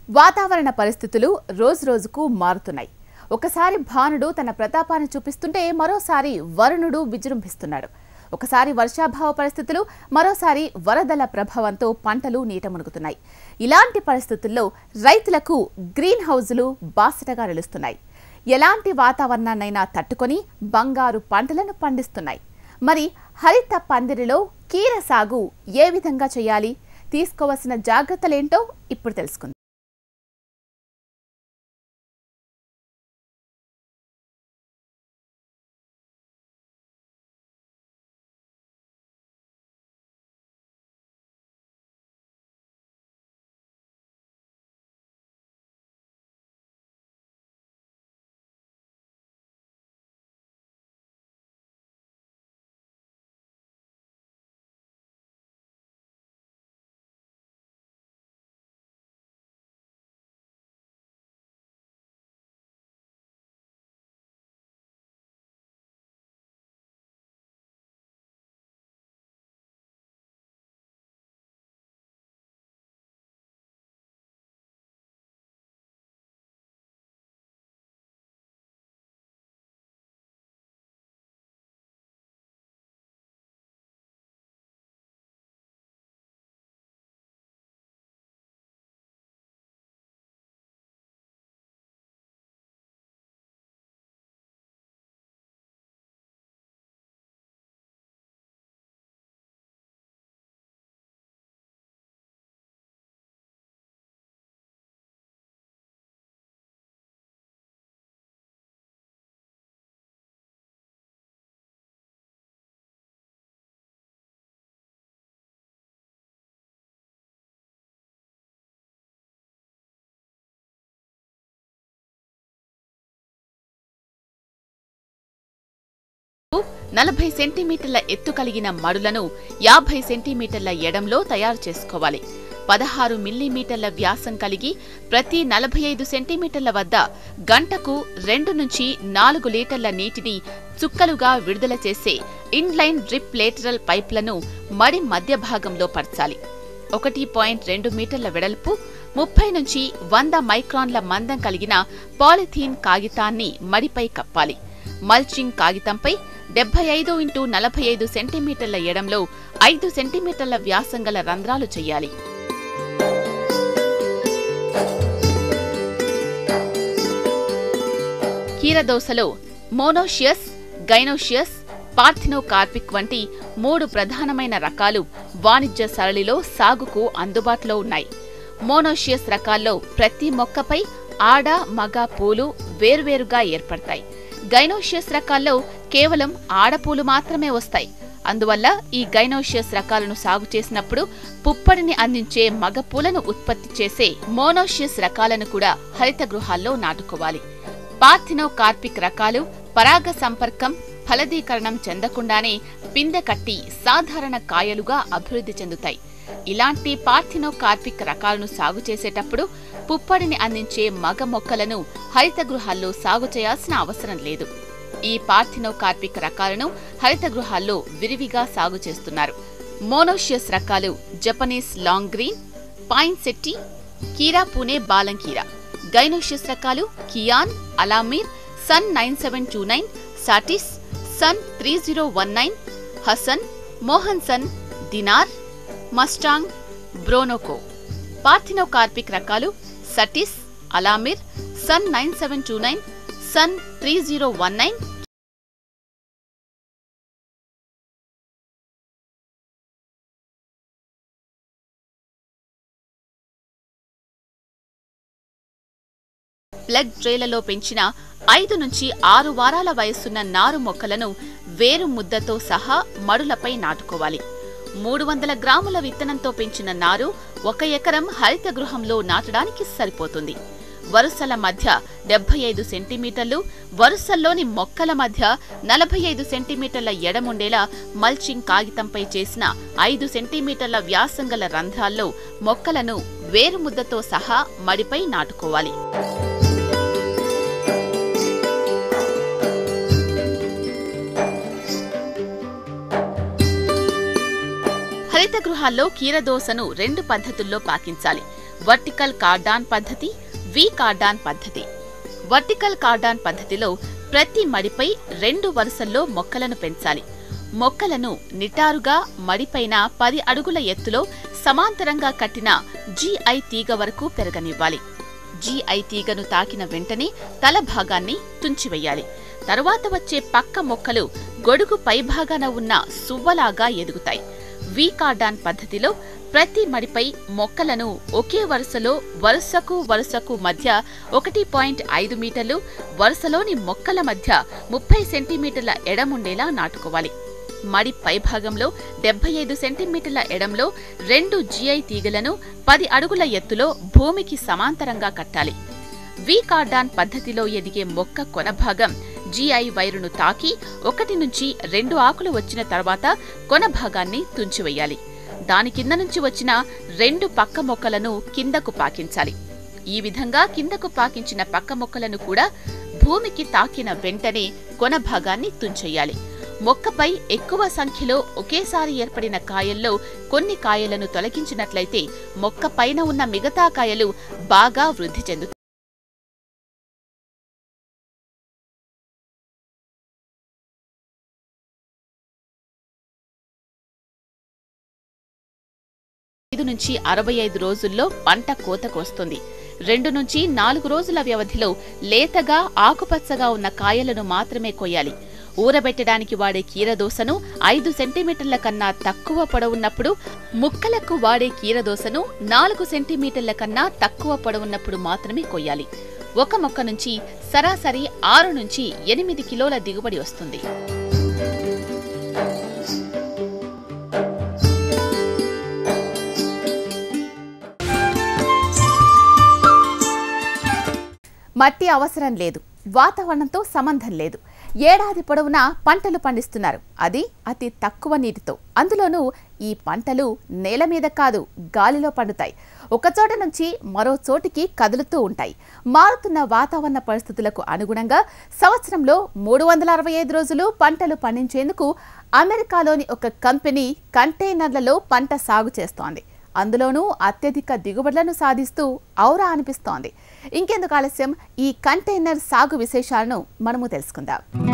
వాతావరణ పరిస్థితులు రోజురోజుకు మారుతున్నాయి ఒకసారి భానుడు తన ప్రతాపాన్ని చూపిస్తుంటే మరోసారి వరుణుడు విజృంభిస్తున్నాడు ఒకసారి వర్షాభావ పరిస్థితులు మరోసారి వరదల ప్రభావంతో పంటలు నీట మునుగుతున్నాయి ఇలాంటి పరిస్థితుల్లో రైతులకు గ్రీన్ హౌజులు బాసటగా నిలుస్తున్నాయి ఎలాంటి వాతావరణాన్నైనా తట్టుకొని బంగారు పంటలను పండిస్తున్నాయి మరి హరిత పందిరిలో కీర సాగు ఏ విధంగా చేయాలి తీసుకోవాల్సిన జాగ్రత్తలేంటో ఇప్పుడు తెలుసుకుందాం నలభై సెంటీమీటర్ల ఎత్తు కలిగిన మడులను యాభై సెంటీమీటర్ల ఎడంలో తయారు చేసుకోవాలి పదహారు మిల్లీమీటర్ల వ్యాసం కలిగి ప్రతి నలభై ఐదు సెంటీమీటర్ల వద్ద గంటకు రెండు నుంచి నాలుగు లీటర్ల నీటిని చుక్కలుగా విడుదల చేసే ఇన్లైన్ డ్రిప్ లేటరల్ పైప్లను మడి మధ్య భాగంలో పరచాలి ఒకటి పాయింట్ రెండు మీటర్ల వెడల్పు ముప్పై నుంచి వంద మైక్రాన్ల మందం కలిగిన పాలిథీన్ కాగితాన్ని మడిపై కప్పాలి మల్చింగ్ కాగితంపై డెబ్బై ఐదు ఇంటూ నలభై ఐదు సెంటీమీటర్ల ఎడంలో ఐదు సెంటీమీటర్ల వ్యాసం గల రంధ్రాలు చేయాలి కీరదోసలో మోనోషియస్ గైనోషియస్ పార్థినోకార్పిక్ వంటి మూడు ప్రధానమైన రకాలు వాణిజ్య సరళిలో సాగుకు అందుబాటులో ఉన్నాయి మోనోషియస్ రకాల్లో ప్రతి మొక్కపై ఆడ మగ పూలు వేర్వేరుగా ఏర్పడతాయి గైనోషియస్ రకాల్లో కేవలం ఆడపూలు మాత్రమే వస్తాయి అందువల్ల ఈ గైనోషియస్ రకాలను సాగు చేసినప్పుడు పుప్పడిని అందించే మగ పూలను ఉత్పత్తి చేసే మోనోషియస్ రకాలను కూడా హరిత గృహాల్లో నాటుకోవాలి పార్థినో కార్పిక్ రకాలు పరాగ సంపర్కం ఫలదీకరణం చెందకుండానే పిందె కట్టి సాధారణ కాయలుగా అభివృద్ధి చెందుతాయి ఇలాంటి పార్థినో కార్పిక్ రకాలను సాగు చేసేటప్పుడు పుప్పడిని అందించే మగ మొక్కలను హరిత గృహాల్లో సాగు చేయాల్సిన అవసరం లేదు ఈ పార్థినో కార్పిక్ రకాలను హరిత గృహాల్లో విరివిగా సాగు చేస్తున్నారు మోనోషియస్ రకాలు జపనీస్ లాంగ్ గ్రీన్ పైన్ సెట్టి కీరా పూణే బాలంకీరా గైనోషియస్ రకాలు కియాన్ అలామీర్ sun nine seven two nine సాటిస్ sun three zero one nine హసన్ మోహన్ సన్ దినార్ మస్టాంగ్ బ్రోనోకో పార్థినో కార్పిక్ రకాలు సటిస్ అలామిర్ sun nine seven two nine sun three zero one nine plug ట్రేలలో పెంచిన ఐదు నుంచి ఆరు వారాల వయస్సున్న నారు మొక్కలను వేరు ముద్దతో సహా మడులపై నాటుకోవాలి మూడు వందల గ్రాముల విత్తనంతో పెంచిన నారు ఒక ఎకరం హరిత గృహంలో నాటడానికి సరిపోతుంది వరుసల మధ్య డెబ్బై ఐదు సెంటీమీటర్లు వరుసల్లోని మొక్కల మధ్య నలభై ఐదు సెంటీమీటర్ల ఎడముండేలా మల్చింగ్ కాగితంపై చేసిన ఐదు సెంటీమీటర్ల వ్యాసం గల రంధ్రాల్లో మొక్కలను వేరుముద్దతో సహా మడిపై నాటుకోవాలి హరిత గృహాల్లో కీరదోసను రెండు పద్ధతుల్లో పాకించాలి వర్టికల్ కార్డాన్ పద్ధతి వి కార్డాన్ పద్ధతి వర్టికల్ కార్డాన్ పద్ధతిలో ప్రతి మడిపై రెండు వరుసల్లో మొక్కలను పెంచాలి మొక్కలను నిటారుగా మడిపైన పది అడుగుల ఎత్తులో సమాంతరంగా కట్టిన జీఐ తీగ వరకు పెరగనివ్వాలి జీఐ తీగను తాకిన వెంటనే తల భాగాన్ని తుంచివేయాలి తరువాత వచ్చే పక్క మొక్కలు గొడుగు పైభాగాన ఉన్న సువ్వలాగా ఎదుగుతాయి వి కార్డాన్ పద్ధతిలో ప్రతి మడిపై మొక్కలను ఒకే వరుసలో వరుసకు వరుసకు మధ్య ఒకటి పాయింట్ ఐదు మీటర్లు వరుసలోని మొక్కల మధ్య ముప్పై సెంటీమీటర్ల ఎడముండేలా నాటుకోవాలి మడి పైభాగంలో డెబ్బై ఐదు సెంటీమీటర్ల ఎడంలో రెండు జిఐ తీగలను పది అడుగుల ఎత్తులో భూమికి సమాంతరంగా కట్టాలి వి కార్డాన్ పద్ధతిలో ఎదిగే మొక్క కొనభాగం జిఐ వైరును తాకి ఒకటి నుంచి రెండు ఆకులు వచ్చిన తర్వాత కొన భాగాన్ని తుంచివేయాలి దాని కింద నుంచి వచ్చిన రెండు పక్క మొక్కలను కిందకు పాకించాలి ఈ విధంగా కిందకు పాకించిన పక్క మొక్కలను కూడా భూమికి తాకిన వెంటనే కొన భాగాన్ని తుంచెయ్యాలి మొక్కపై ఎక్కువ సంఖ్యలో ఒకేసారి ఏర్పడిన కాయల్లో కొన్ని కాయలను తొలగించినట్లయితే మొక్క పైన ఉన్న మిగతా కాయలు బాగా వృద్ధి చెందుతాయి ఐదు నుంచి అరవై ఐదు రోజుల్లో పంట కోతకొస్తుంది రెండు నుంచి నాలుగు రోజుల వ్యవధిలో లేతగా ఆకుపచ్చగా ఉన్న కాయలను మాత్రమే కొయ్యాలి ఊరబెట్టడానికి వాడే కీరదోసను ఐదు సెంటీమీటర్ల కన్నా తక్కువ పొడవున్నప్పుడు ముక్కలకు వాడే కీరదోసను నాలుగు సెంటీమీటర్ల కన్నా తక్కువ పొడవున్నప్పుడు మాత్రమే కొయ్యాలి ఒక మొక్క నుంచి సరాసరి ఆరు నుంచి ఎనిమిది కిలోల దిగుబడి వస్తుంది మట్టి అవసరం లేదు వాతావరణంతో సంబంధం లేదు ఏడాది పొడవునా పంటలు పండిస్తున్నారు అది అతి తక్కువ నీటితో అందులోనూ ఈ పంటలు నేల మీద కాదు గాలిలో పండుతాయి ఒక చోట నుంచి మరో చోటికి కదులుతూ ఉంటాయి మారుతున్న వాతావరణ పరిస్థితులకు అనుగుణంగా సంవత్సరంలో మూడు వందల అరవై ఐదు రోజులు పంటలు పండించేందుకు అమెరికాలోని ఒక కంపెనీ కంటైనర్లలో పంట సాగు చేస్తోంది అందులోనూ అత్యధిక దిగుబడులను సాధిస్తూ ఔరా అనిపిస్తోంది ఇంకెందుకు ఆలస్యం ఈ కంటైనర్ సాగు విశేషాలను మనము తెలుసుకుందాం